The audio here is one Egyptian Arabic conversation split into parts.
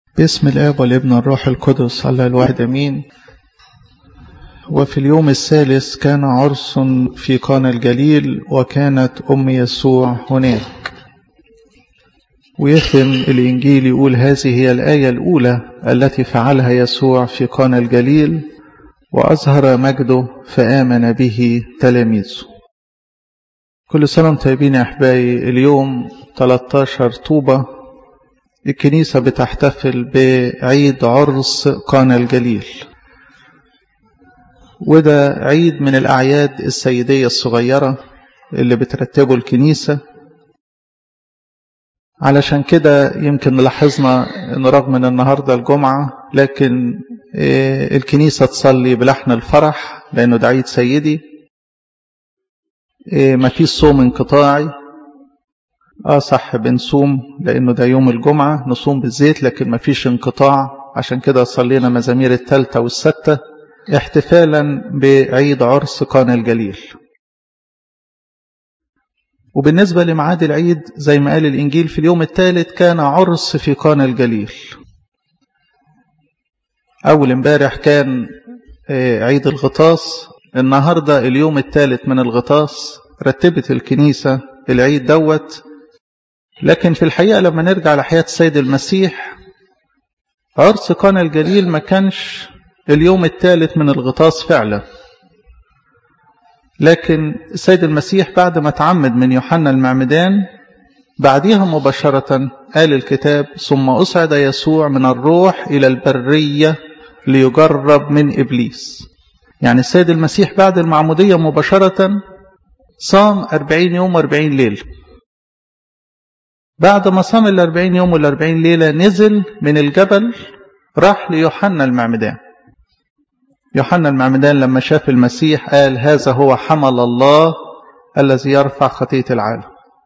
باسم الآب والابن والروح القدس الله الواحد أمين وفي اليوم الثالث كان عرس في قانا الجليل وكانت أم يسوع هناك ويختم الإنجيل يقول هذه هي الآية الأولى التي فعلها يسوع في قانا الجليل وأظهر مجده فآمن به تلاميذه كل سنة وانتم طيبين يا أحبائي اليوم 13 طوبة الكنيسة بتحتفل بعيد عرس قانا الجليل وده عيد من الأعياد السيدية الصغيرة اللي بترتبه الكنيسة علشان كده يمكن لاحظنا ان رغم ان النهاردة الجمعة لكن الكنيسة تصلي بلحن الفرح لأنه ده عيد سيدي ما فيش صوم انقطاعي اه صح بنصوم لانه ده يوم الجمعة نصوم بالزيت لكن ما فيش انقطاع عشان كده صلينا مزامير الثالثة والستة احتفالا بعيد عرس قانا الجليل وبالنسبة لميعاد العيد زي ما قال الإنجيل في اليوم الثالث كان عرس في قانا الجليل أول امبارح كان عيد الغطاس النهاردة اليوم الثالث من الغطاس رتبت الكنيسة العيد دوت لكن في الحقيقة لما نرجع لحياة السيد المسيح عرس قانا الجليل ما كانش اليوم الثالث من الغطاس فعلا لكن السيد المسيح بعد ما تعمد من يوحنا المعمدان بعدها مباشرة قال الكتاب ثم أصعد يسوع من الروح إلى البرية ليجرب من إبليس يعني السيد المسيح بعد المعمودية مباشرة صام أربعين يوم وأربعين ليلة بعد ما صام الأربعين يوم والأربعين ليلة نزل من الجبل راح ليوحنا المعمدان يوحنا المعمدان لما شاف المسيح قال هذا هو حمل الله الذي يرفع خطية العالم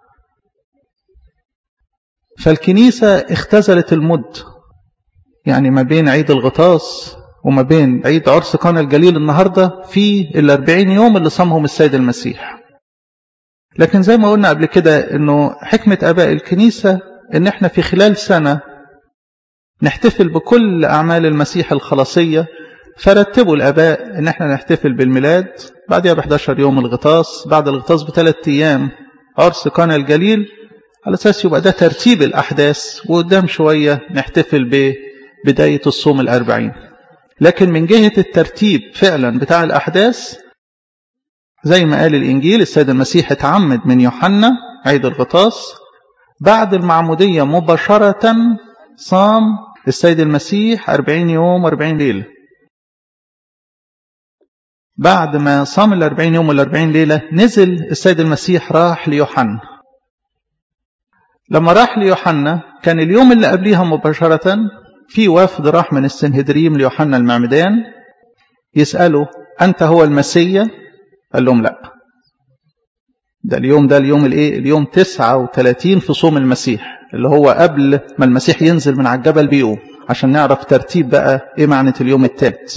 فالكنيسة اختزلت المد يعني ما بين عيد الغطاس وما بين عيد عرس قانا الجليل النهاردة في الأربعين يوم اللي صامهم السيد المسيح لكن زي ما قلنا قبل كده انه حكمة اباء الكنيسة ان احنا في خلال سنة نحتفل بكل اعمال المسيح الخلاصية فرتبوا الاباء ان احنا نحتفل بالميلاد بعدها ب 11 يوم الغطاس بعد الغطاس بثلاث ايام عرس قانا الجليل على اساس يبقى ده ترتيب الاحداث وقدام شوية نحتفل ببداية الصوم الاربعين لكن من جهة الترتيب فعلا بتاع الاحداث زي ما قال الإنجيل السيد المسيح اتعمد من يوحنا عيد الغطاس بعد المعمودية مباشرة صام السيد المسيح أربعين يوم وأربعين ليلة بعد ما صام الأربعين يوم والأربعين ليلة نزل السيد المسيح راح ليوحنا لما راح ليوحنا كان اليوم اللي قبليها مباشرة في وفد راح من السنهدريم ليوحنا المعمدان يسأله أنت هو المسيح قال لهم لا ده اليوم ده اليوم الايه اليوم 39 في صوم المسيح اللي هو قبل ما المسيح ينزل من على الجبل بيقوم عشان نعرف ترتيب بقى ايه معنى اليوم الثالث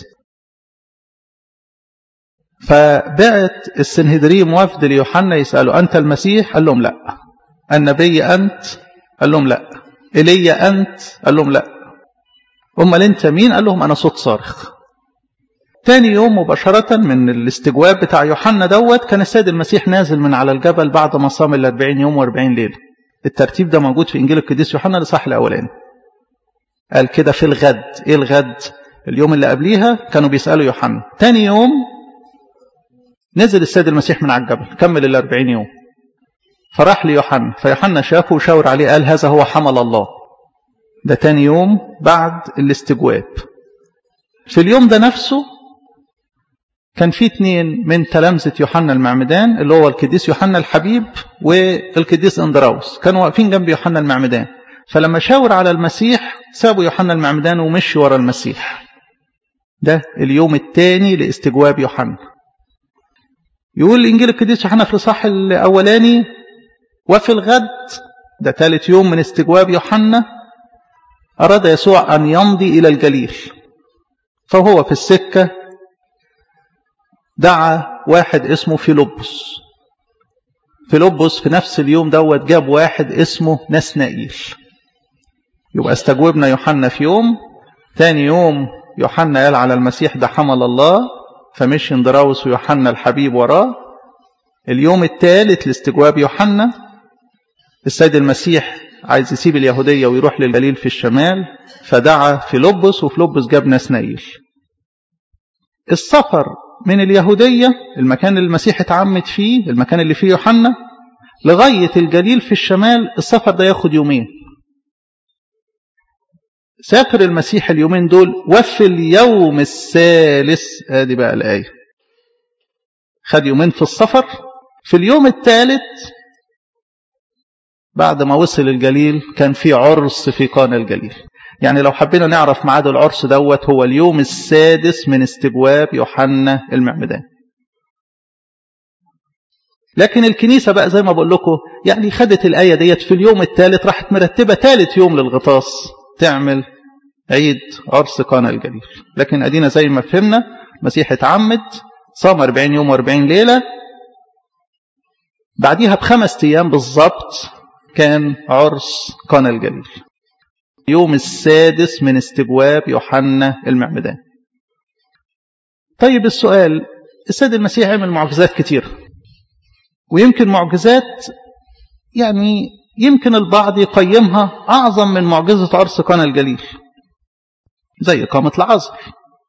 فبعت السنهدريم وفد ليوحنا يسألوا أنت المسيح قال لهم لا النبي أنت قال لهم لا إيليا أنت قال لهم لا أمال أنت مين قال لهم أنا صوت صارخ تاني يوم مباشرة من الاستجواب بتاع يوحنا دوت كان السيد المسيح نازل من على الجبل بعد ما صام ال 40 يوم و40 ليلة الترتيب ده موجود في إنجيل القديس يوحنا الإصحاح الأولاني قال كده في الغد إيه الغد اليوم اللي قبليها كانوا بيسألوا يوحنا تاني يوم نزل السيد المسيح من على الجبل كمل ال 40 يوم فراح ليوحنا فيوحنا شافه وشاور عليه قال هذا هو حمل الله ده تاني يوم بعد الاستجواب في اليوم ده نفسه كان في اثنين من تلامذة يوحنا المعمدان اللي هو القديس يوحنا الحبيب والقديس اندراوس كانوا واقفين جنب يوحنا المعمدان فلما شاور على المسيح سابوا يوحنا المعمدان ومشي ورا المسيح ده اليوم الثاني لاستجواب يوحنا يقول الانجيل القديس يوحنا في الاصحاح الاولاني وفي الغد ده ثالث يوم من استجواب يوحنا اراد يسوع ان يمضي الى الجليل فهو في السكه دعا واحد اسمه فيلبس فيلبس في نفس اليوم دوت جاب واحد اسمه نسنائيل يبقى استجوبنا يوحنا في يوم تاني يوم يوحنا قال على المسيح ده حمل الله فمشي اندراوس ويوحنا الحبيب وراه اليوم الثالث لاستجواب يوحنا السيد المسيح عايز يسيب اليهودية ويروح للجليل في الشمال فدعا فيلبس وفيلبس جاب نسنايل السفر من اليهودية المكان اللي المسيح اتعمد فيه المكان اللي فيه يوحنا لغاية الجليل في الشمال السفر ده ياخد يومين سافر المسيح اليومين دول وفي اليوم الثالث ادي بقى الآية خد يومين في السفر في اليوم الثالث بعد ما وصل الجليل كان في عرس في قانا الجليل يعني لو حبينا نعرف ميعاد العرس دوت هو اليوم السادس من استجواب يوحنا المعمدان لكن الكنيسة بقى زي ما بقول لكم يعني خدت الآية ديت في اليوم الثالث راحت مرتبة ثالث يوم للغطاس تعمل عيد عرس قانا الجليل لكن أدينا زي ما فهمنا مسيح اتعمد صام 40 يوم و40 ليلة بعديها بخمس أيام بالظبط كان عرس قانا الجليل يوم السادس من استجواب يوحنا المعمدان طيب السؤال السيد المسيح عمل معجزات كتير ويمكن معجزات يعني يمكن البعض يقيمها أعظم من معجزة عرس قانا الجليل زي إقامة العذر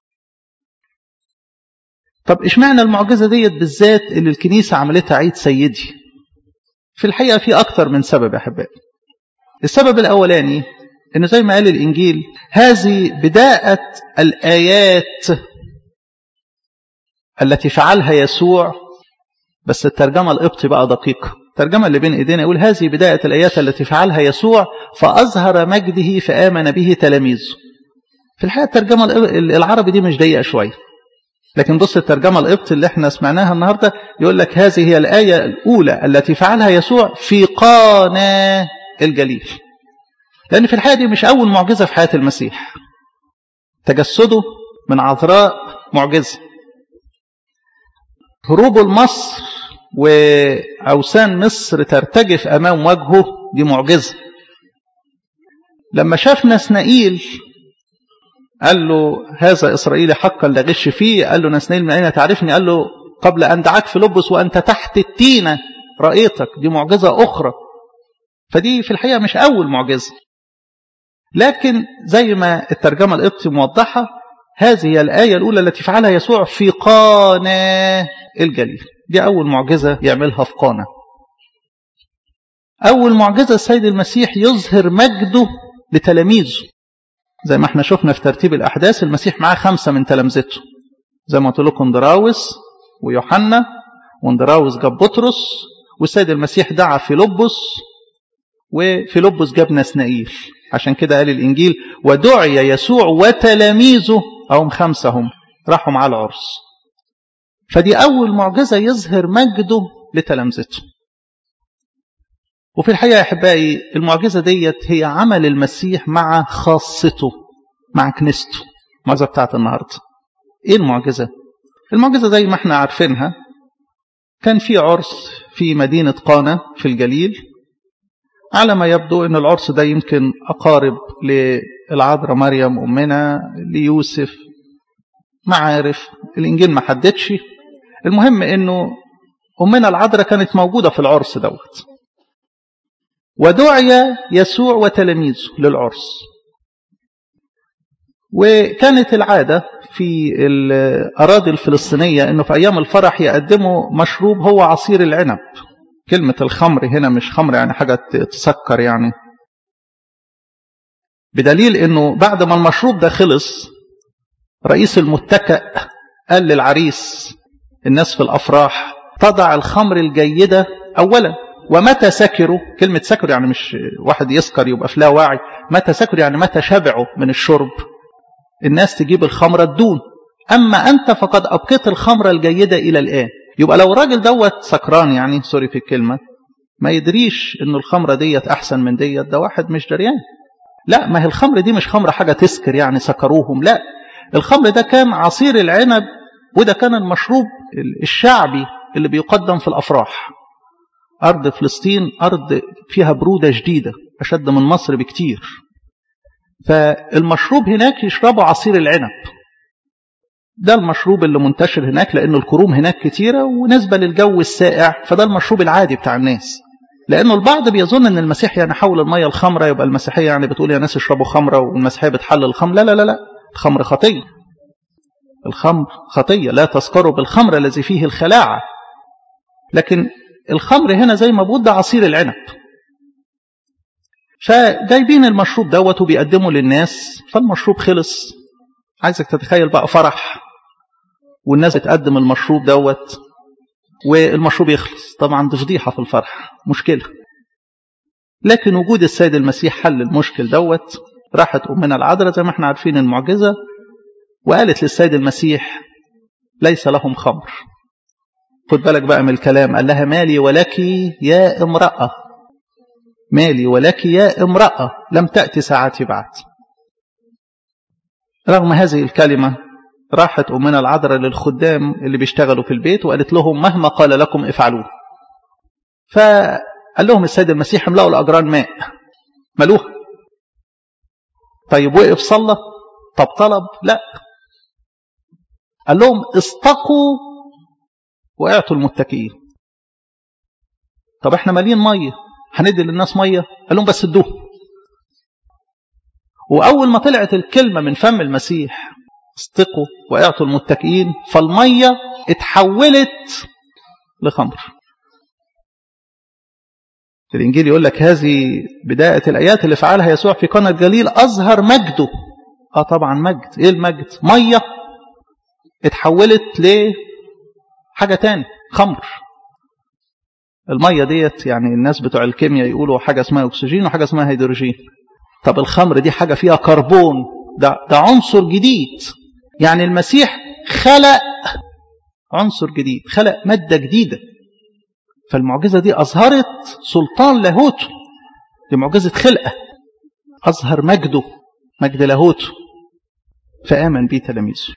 طب إشمعنى المعجزة ديت بالذات اللي الكنيسة عملتها عيد سيدي في الحقيقة في أكثر من سبب يا أحبائي السبب الأولاني إنه زي ما قال الإنجيل هذه بداءة الآيات التي فعلها يسوع بس الترجمة القبطي بقى دقيقة الترجمة اللي بين إيدينا يقول هذه بداية الآيات التي فعلها يسوع فأظهر مجده فآمن به تلاميذه في الحقيقة الترجمة العربي دي مش ضيقة شوية لكن بص الترجمة القبط اللي احنا سمعناها النهاردة يقول لك هذه هي الآية الأولى التي فعلها يسوع في قانا الجليل لأن في الحقيقة دي مش أول معجزة في حياة المسيح تجسده من عذراء معجزة هروبه لمصر وأوسان مصر ترتجف أمام وجهه دي معجزة لما شاف نسنائيل قال له هذا إسرائيلي حقا لا غش فيه قال له نسنائيل من أين تعرفني قال له قبل أن دعاك في لبس وأنت تحت التينة رأيتك دي معجزة أخرى فدي في الحقيقة مش أول معجزة لكن زي ما الترجمة القبطي موضحة هذه الآية الأولى التي فعلها يسوع في قانا الجليل دي أول معجزة يعملها في قانا أول معجزة السيد المسيح يظهر مجده لتلاميذه زي ما احنا شفنا في ترتيب الأحداث المسيح معاه خمسة من تلامذته زي ما قلت لكم اندراوس ويوحنا واندراوس جاب بطرس والسيد المسيح دعا فيلبس وفيلبس جاب نسنائيل عشان كده قال الإنجيل ودعي يسوع وتلاميذه أهم خمسة هم راحوا مع العرس فدي أول معجزة يظهر مجده لتلامذته وفي الحقيقة يا أحبائي المعجزة ديت هي عمل المسيح مع خاصته مع كنيسته المعجزة بتاعت النهاردة إيه المعجزة؟ المعجزة زي ما احنا عارفينها كان في عرس في مدينة قانا في الجليل على ما يبدو أن العرس ده يمكن أقارب للعذراء مريم أمنا ليوسف معارف الإنجيل ما حددش المهم أنه أمنا العذراء كانت موجودة في العرس دوت ودعي يسوع وتلاميذه للعرس وكانت العادة في الأراضي الفلسطينية أنه في أيام الفرح يقدموا مشروب هو عصير العنب كلمة الخمر هنا مش خمر يعني حاجة تسكر يعني بدليل أنه بعد ما المشروب ده خلص رئيس المتكأ قال للعريس الناس في الأفراح تضع الخمر الجيدة أولا ومتى سكروا كلمة سكروا يعني مش واحد يسكر يبقى في لا واعي متى سكروا يعني متى شبعوا من الشرب الناس تجيب الخمرة الدون أما أنت فقد أبقيت الخمرة الجيدة إلى الآن يبقى لو راجل دوت سكران يعني سوري في الكلمة ما يدريش إن الخمرة ديت أحسن من ديت ده واحد مش دريان لا ما هي الخمر دي مش خمرة حاجة تسكر يعني سكروهم لا الخمر ده كان عصير العنب وده كان المشروب الشعبي اللي بيقدم في الأفراح أرض فلسطين أرض فيها برودة شديدة أشد من مصر بكتير فالمشروب هناك يشربوا عصير العنب ده المشروب اللي منتشر هناك لأن الكروم هناك كتيرة ونسبة للجو السائع فده المشروب العادي بتاع الناس لأنه البعض بيظن أن المسيح يعني حول المية الخمرة يبقى المسيحية يعني بتقول يا ناس اشربوا خمرة والمسيحية بتحلل الخمر لا لا لا لا الخمر خطية الخمر خطية لا تسكروا بالخمر الذي فيه الخلاعة لكن الخمر هنا زي ما بقول ده عصير العنب فجايبين المشروب دوت وبيقدموا للناس فالمشروب خلص عايزك تتخيل بقى فرح والناس بتقدم المشروب دوت والمشروب يخلص طبعا دي فضيحة في الفرح مشكلة لكن وجود السيد المسيح حل المشكل دوت راحت أمنا العذراء زي ما احنا عارفين المعجزة وقالت للسيد المسيح ليس لهم خمر خد بالك بقى من الكلام قال لها مالي ولك يا امرأة مالي ولك يا امرأة لم تأتي ساعتي بعد رغم هذه الكلمة راحت أمنا العذراء للخدام اللي بيشتغلوا في البيت وقالت لهم مهما قال لكم افعلوه فقال لهم السيد المسيح املأوا الأجران ماء ملوها طيب وقف صلى طب طلب لا قال لهم استقوا واعطوا المتكئين طب احنا مالين ميه هندي للناس ميه قال لهم بس ادوه واول ما طلعت الكلمه من فم المسيح استقوا واعطوا المتكئين فالميه اتحولت لخمر الانجيل يقول لك هذه بدايه الايات اللي فعلها يسوع في قنا الجليل اظهر مجده اه طبعا مجد ايه المجد ميه اتحولت لحاجه تاني خمر الميه ديت يعني الناس بتوع الكيمياء يقولوا حاجه اسمها اكسجين وحاجه اسمها هيدروجين طب الخمر دي حاجه فيها كربون ده ده عنصر جديد يعني المسيح خلق عنصر جديد خلق ماده جديده فالمعجزه دي اظهرت سلطان لاهوته دي معجزه خلقه اظهر مجده مجد لاهوته فامن به تلاميذه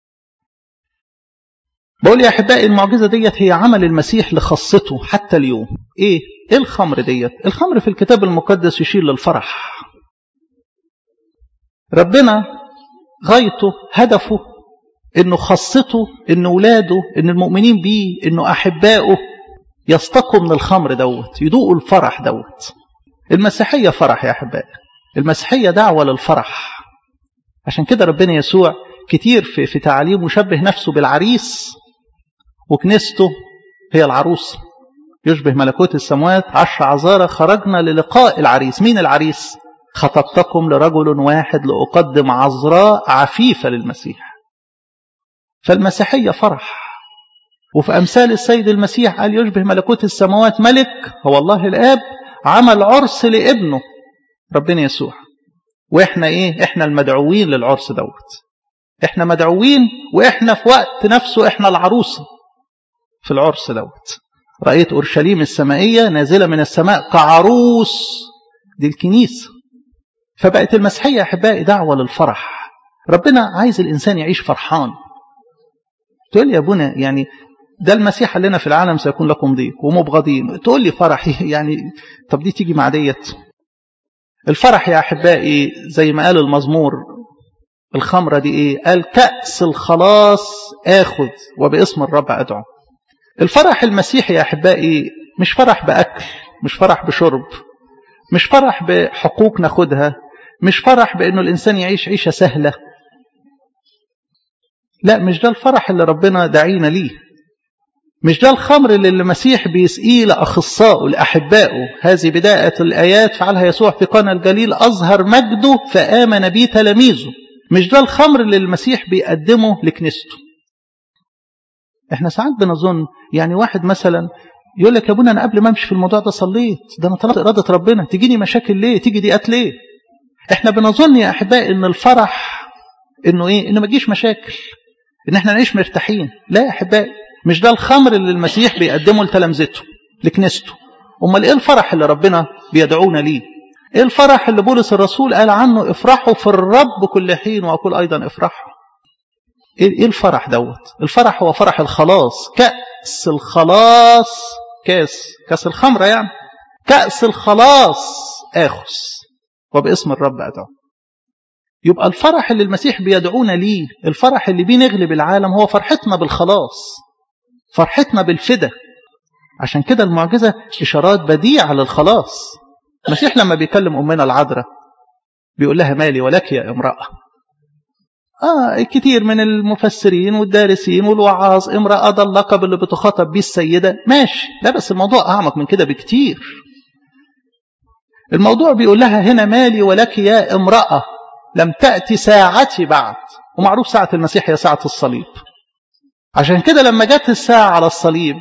بقول يا احبائي المعجزه ديت هي عمل المسيح لخاصته حتى اليوم ايه ايه الخمر ديت الخمر في الكتاب المقدس يشير للفرح ربنا غايته هدفه انه خاصته ان ولاده ان المؤمنين بيه انه احبائه يستقوا من الخمر دوت يذوقوا الفرح دوت المسيحيه فرح يا احبائي المسيحيه دعوه للفرح عشان كده ربنا يسوع كتير في في تعاليمه شبه نفسه بالعريس وكنيسته هي العروس يشبه ملكوت السماوات عشر عذارى خرجنا للقاء العريس مين العريس خطبتكم لرجل واحد لأقدم عذراء عفيفة للمسيح فالمسيحية فرح وفي أمثال السيد المسيح قال يشبه ملكوت السماوات ملك هو الله الآب عمل عرس لابنه ربنا يسوع وإحنا إيه إحنا المدعوين للعرس دوت إحنا مدعوين وإحنا في وقت نفسه إحنا العروسة في العرس دوت رأيت أورشليم السمائية نازلة من السماء كعروس دي الكنيسة فبقت المسيحية يا أحبائي دعوة للفرح ربنا عايز الإنسان يعيش فرحان تقول لي يا ابونا يعني ده المسيح لنا في العالم سيكون لكم ضيق ومبغضين تقول لي فرح يعني طب دي تيجي مع ديت الفرح يا أحبائي زي ما قال المزمور الخمرة دي إيه قال كأس الخلاص آخذ وباسم الرب أدعو الفرح المسيحي يا أحبائي مش فرح بأكل مش فرح بشرب مش فرح بحقوق ناخدها مش فرح بأنه الإنسان يعيش عيشة سهلة لا مش ده الفرح اللي ربنا دعينا ليه مش ده الخمر اللي المسيح بيسقيه لأخصائه لأحبائه هذه بداية الآيات فعلها يسوع في قنا الجليل أظهر مجده فآمن به تلاميذه مش ده الخمر اللي المسيح بيقدمه لكنيسته احنا ساعات بنظن يعني واحد مثلا يقول لك يا ابونا انا قبل ما امشي في الموضوع ده صليت ده انا طلبت اراده ربنا تجيني مشاكل ليه تيجي ضيقات ليه احنا بنظن يا احبائي ان الفرح انه ايه انه ما تجيش مشاكل ان احنا نعيش مرتاحين لا يا احبائي مش ده الخمر اللي المسيح بيقدمه لتلامذته لكنيسته امال ايه الفرح اللي ربنا بيدعونا ليه ايه الفرح اللي بولس الرسول قال عنه افرحوا في الرب كل حين واقول ايضا افرحوا ايه الفرح دوت الفرح هو فرح الخلاص كأس الخلاص كاس كاس الخمرة يعني كأس الخلاص آخذ وباسم الرب أدعو يبقى الفرح اللي المسيح بيدعونا ليه الفرح اللي بيه نغلب العالم هو فرحتنا بالخلاص فرحتنا بالفدا عشان كده المعجزة إشارات بديعة للخلاص المسيح لما بيكلم أمنا العذراء بيقول لها مالي ولك يا امرأة آه كتير من المفسرين والدارسين والوعاظ امرأة ده اللقب اللي بتخاطب بيه السيدة ماشي لا بس الموضوع أعمق من كده بكتير الموضوع بيقول لها هنا مالي ولك يا امرأة لم تأتي ساعتي بعد ومعروف ساعة المسيح هي ساعة الصليب عشان كده لما جت الساعة على الصليب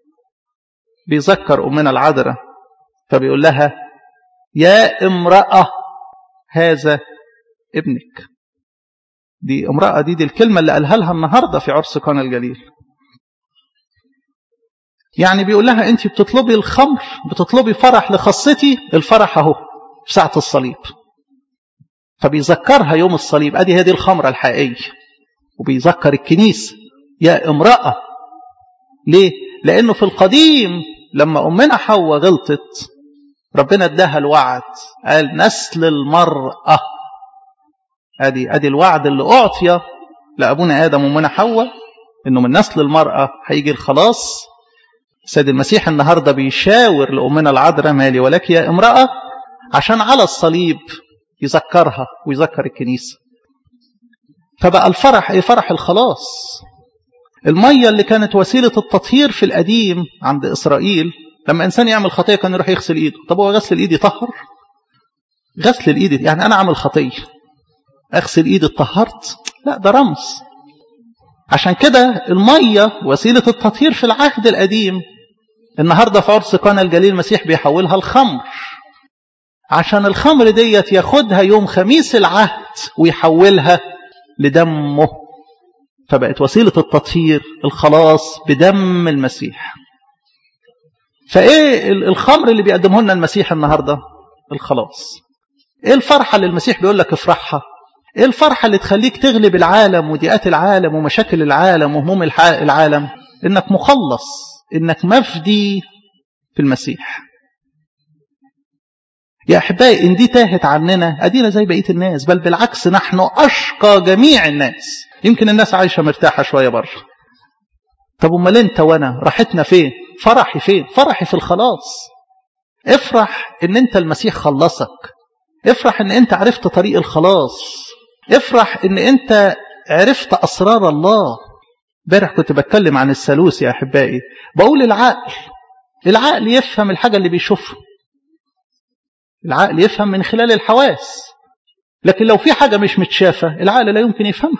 بيذكر أمنا العذراء فبيقول لها يا امرأة هذا ابنك دي امرأة دي دي الكلمة اللي قالها لها النهاردة في عرس قانا الجليل يعني بيقول لها انت بتطلبي الخمر بتطلبي فرح لخاصتي الفرح اهو في ساعة الصليب فبيذكرها يوم الصليب ادي هذه الخمرة الحقيقية وبيذكر الكنيسة يا امرأة ليه لانه في القديم لما امنا حواء غلطت ربنا اداها الوعد قال نسل المرأة ادي ادي الوعد اللي اعطي لابونا ادم وامنا حواء انه من نسل المرأة هيجي الخلاص سيد المسيح النهارده بيشاور لامنا العذراء مالي ولك يا امرأة عشان على الصليب يذكرها ويذكر الكنيسة فبقى الفرح ايه فرح الخلاص المية اللي كانت وسيلة التطهير في القديم عند إسرائيل لما إنسان يعمل خطية كان يروح يغسل إيده طب هو غسل الإيد يطهر غسل الإيد يعني أنا عامل خطية أغسل إيدي اتطهرت لا ده رمز عشان كده المية وسيلة التطهير في العهد القديم النهاردة في عرس قانا الجليل المسيح بيحولها الخمر عشان الخمر ديت ياخدها يوم خميس العهد ويحولها لدمه فبقت وسيلة التطهير الخلاص بدم المسيح فايه الخمر اللي بيقدمه لنا المسيح النهاردة الخلاص ايه الفرحة اللي المسيح بيقول لك افرحها ايه الفرحة اللي تخليك تغلب العالم وضيقات العالم ومشاكل العالم وهموم العالم انك مخلص انك مفدي في المسيح يا احبائي ان دي تاهت عننا ادينا زي بقيه الناس بل بالعكس نحن اشقى جميع الناس يمكن الناس عايشه مرتاحه شويه بره طب امال انت وانا راحتنا فين فرحي فين فرحي في الخلاص افرح ان انت المسيح خلصك افرح ان انت عرفت طريق الخلاص افرح ان انت عرفت اسرار الله امبارح كنت بتكلم عن الثالوث يا احبائي بقول العقل العقل يفهم الحاجه اللي بيشوفها العقل يفهم من خلال الحواس لكن لو في حاجه مش متشافه العقل لا يمكن يفهمها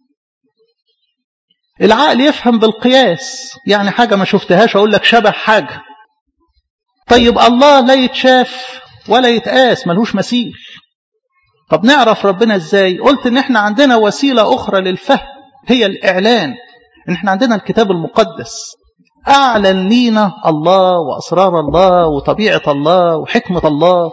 العقل يفهم بالقياس يعني حاجه ما شفتهاش اقول لك شبه حاجه طيب الله لا يتشاف ولا يتقاس ملهوش مثيل طب نعرف ربنا ازاي قلت ان احنا عندنا وسيله اخرى للفهم هي الاعلان ان احنا عندنا الكتاب المقدس اعلن لينا الله واسرار الله وطبيعه الله وحكمه الله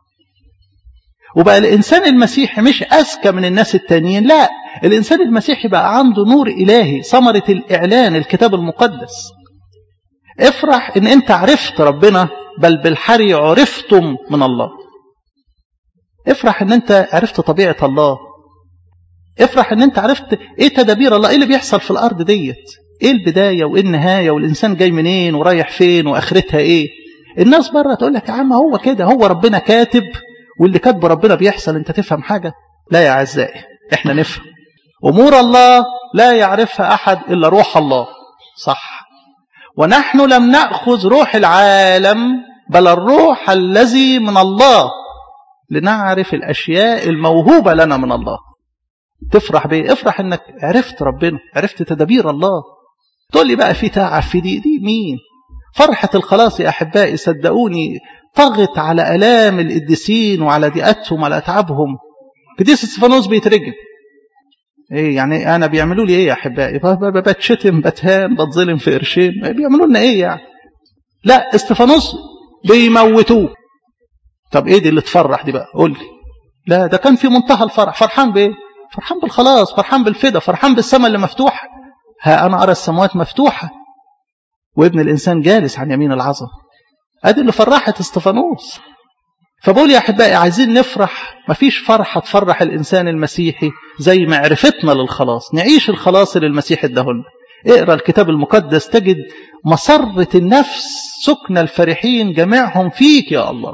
وبقى الانسان المسيحي مش اذكى من الناس التانيين لا الانسان المسيحي بقى عنده نور الهي ثمره الاعلان الكتاب المقدس افرح ان انت عرفت ربنا بل بالحري عرفتم من الله افرح ان انت عرفت طبيعه الله افرح ان انت عرفت ايه تدابير الله ايه اللي بيحصل في الارض ديت ايه البدايه وايه النهايه والانسان جاي منين ورايح فين واخرتها ايه الناس بره تقول لك يا عم هو كده هو ربنا كاتب واللي كاتب ربنا بيحصل انت تفهم حاجه لا يا اعزائي احنا نفهم امور الله لا يعرفها احد الا روح الله صح ونحن لم ناخذ روح العالم بل الروح الذي من الله لنعرف الاشياء الموهوبه لنا من الله تفرح بايه افرح انك عرفت ربنا عرفت تدابير الله تقول لي بقى في تعب في دي دي مين فرحة الخلاص يا أحبائي صدقوني طغت على ألام القديسين وعلى ضيقتهم وعلى أتعابهم قديس استفانوس بيترجم ايه يعني انا بيعملوا لي ايه يا احبائي بتشتم بتهان بتظلم في قرشين بيعملوا لنا ايه يعني لا استفانوس بيموتوه طب ايه دي اللي تفرح دي بقى قول لي لا ده كان في منتهى الفرح فرحان بايه فرحان بالخلاص فرحان بالفدا فرحان بالسماء اللي مفتوحه ها انا ارى السماوات مفتوحه وابن الانسان جالس عن يمين العظمه ادي اللي فرحت استفانوس فبقول يا أحبائي عايزين نفرح مفيش فرحة تفرح الإنسان المسيحي زي معرفتنا للخلاص نعيش الخلاص اللي المسيح ادهن اقرأ الكتاب المقدس تجد مسرة النفس سكن الفرحين جميعهم فيك يا الله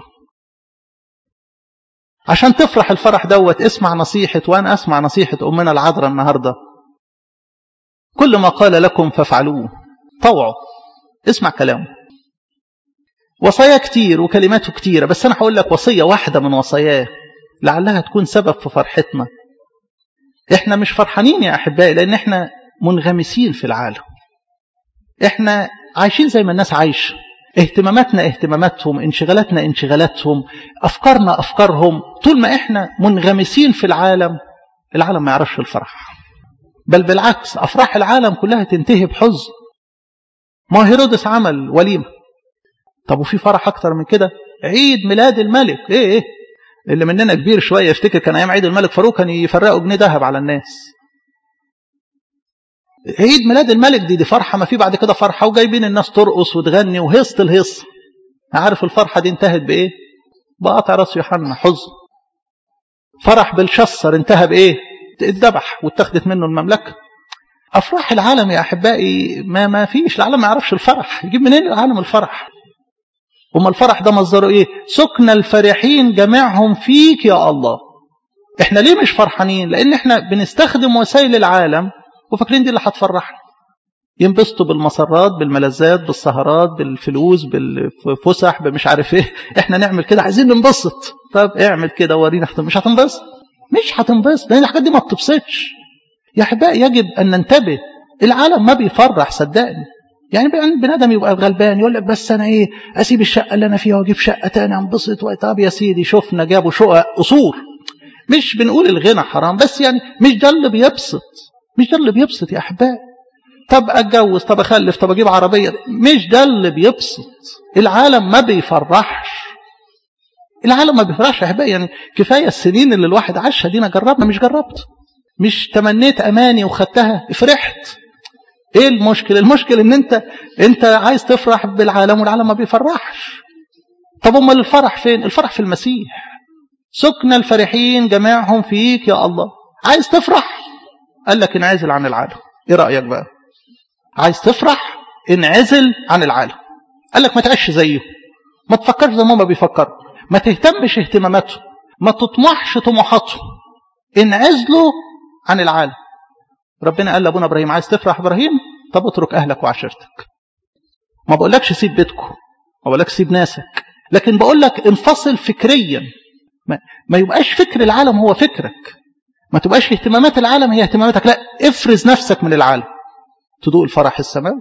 عشان تفرح الفرح دوت اسمع نصيحة وأنا أسمع نصيحة أمنا العذراء النهاردة كل ما قال لكم فافعلوه طوعوا اسمع كلامه وصايا كتير وكلماته كتيرة بس أنا هقول لك وصية واحدة من وصاياه لعلها تكون سبب في فرحتنا احنا مش فرحانين يا أحبائي لأن احنا منغمسين في العالم احنا عايشين زي ما الناس عايشة اهتماماتنا اهتماماتهم انشغالاتنا انشغالاتهم أفكارنا أفكارهم طول ما احنا منغمسين في العالم العالم ما يعرفش الفرح بل بالعكس أفراح العالم كلها تنتهي بحزن ما هيرودس عمل وليمة طب وفي فرح أكتر من كده عيد ميلاد الملك ايه ايه اللي مننا كبير شوية يفتكر كان أيام عيد الملك فاروق كان يفرقوا جنيه ذهب على الناس عيد ميلاد الملك دي دي فرحة ما في بعد كده فرحة وجايبين الناس ترقص وتغني وهيصت الهيص عارف الفرحة دي انتهت بإيه بقطع راس يوحنا حزن فرح بالشصر انتهى بإيه اتذبح واتخذت منه المملكة أفراح العالم يا أحبائي ما ما فيش العالم ما يعرفش الفرح يجيب منين العالم الفرح وما الفرح ده مصدره إيه سكن الفرحين جميعهم فيك يا الله احنا ليه مش فرحانين لأن احنا بنستخدم وسائل العالم وفاكرين دي اللي هتفرحنا ينبسطوا بالمسرات بالملذات بالسهرات بالفلوس بالفسح بمش عارف ايه احنا نعمل كده عايزين ننبسط طب اعمل كده ورينا مش هتنبسط مش هتنبسط لان الحاجات دي ما بتبسطش يا احبائي يجب ان ننتبه العالم ما بيفرح صدقني يعني بني ادم يبقى غلبان يقول لك بس انا ايه اسيب الشقه اللي انا فيها واجيب شقه تاني انبسط طب يا سيدي شفنا جابوا شقق قصور مش بنقول الغنى حرام بس يعني مش ده اللي بيبسط مش ده اللي بيبسط يا احبائي طب اتجوز طب اخلف طب اجيب عربيه مش ده اللي بيبسط العالم ما بيفرحش العالم ما بيفرحش يا احبائي يعني كفايه السنين اللي الواحد عاشها دينا جربنا مش جربت مش تمنيت اماني وخدتها فرحت ايه المشكله المشكله ان انت انت عايز تفرح بالعالم والعالم ما بيفرحش طب امال الفرح فين الفرح في المسيح سكن الفرحين جميعهم فيك يا الله عايز تفرح قال لك انعزل عن العالم ايه رايك بقى عايز تفرح انعزل عن العالم قال لك ما تعيش زيه ما تفكرش زي ما هما بيفكروا ما تهتمش اهتماماته ما تطمحش طموحاته انعزلوا عن العالم ربنا قال لابونا ابراهيم عايز تفرح ابراهيم طب اترك اهلك وعشيرتك ما بقولكش سيب بيتكم ما بقولكش سيب ناسك لكن بقول لك انفصل فكريا ما, ما يبقاش فكر العالم هو فكرك ما تبقاش اهتمامات العالم هي اهتماماتك لا افرز نفسك من العالم تدوق الفرح السماوي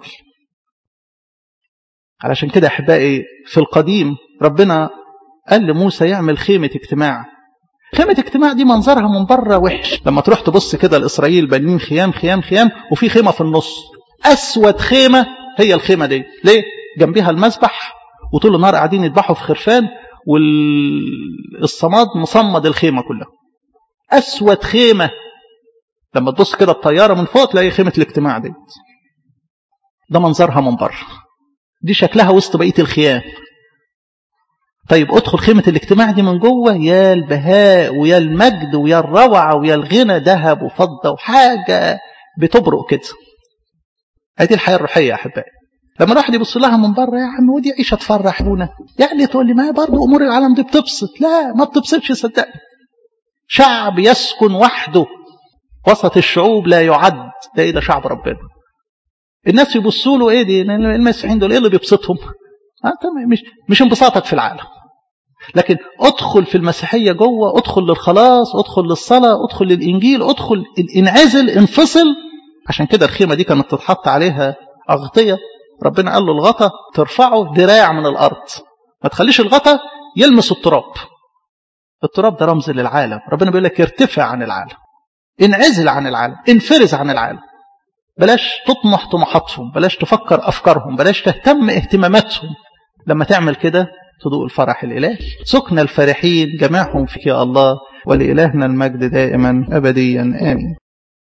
علشان كده احبائي في القديم ربنا قال لموسى يعمل خيمة اجتماع خيمة اجتماع دي منظرها من بره وحش لما تروح تبص كده لإسرائيل بانين خيام خيام خيام وفي خيمة في النص أسود خيمة هي الخيمة دي ليه؟ جنبها المسبح وطول النهار قاعدين يذبحوا في خرفان والصماد مصمد الخيمة كلها أسود خيمة لما تبص كده الطيارة من فوق تلاقي خيمة الاجتماع دي ده منظرها من بره دي شكلها وسط بقية الخيام طيب ادخل خيمة الاجتماع دي من جوه يا البهاء ويا المجد ويا الروعة ويا الغنى ذهب وفضة وحاجة بتبرق كده هذه الحياة الروحية يا أحبائي لما الواحد يبص لها من بره يا عم ودي عيشة تفرح بونا يعني تقول لي ما برضه أمور العالم دي بتبسط لا ما بتبسطش صدقني شعب يسكن وحده وسط الشعوب لا يعد ده ايه ده شعب ربنا الناس يبصوا له ايه دي المسيحيين دول ايه اللي بيبسطهم مش مش انبساطك في العالم لكن ادخل في المسيحية جوه ادخل للخلاص ادخل للصلاة ادخل للإنجيل ادخل انعزل انفصل عشان كده الخيمة دي كانت تتحط عليها أغطية ربنا قال له الغطا ترفعه ذراع من الأرض ما تخليش الغطا يلمس التراب التراب ده رمز للعالم ربنا بيقول لك ارتفع عن العالم انعزل عن العالم انفرز عن العالم بلاش تطمح طموحاتهم بلاش تفكر أفكارهم بلاش تهتم اهتماماتهم لما تعمل كده تضوء الفرح الإلهي سكن الفرحين جميعهم فيك يا الله ولإلهنا المجد دائما أبديا آمين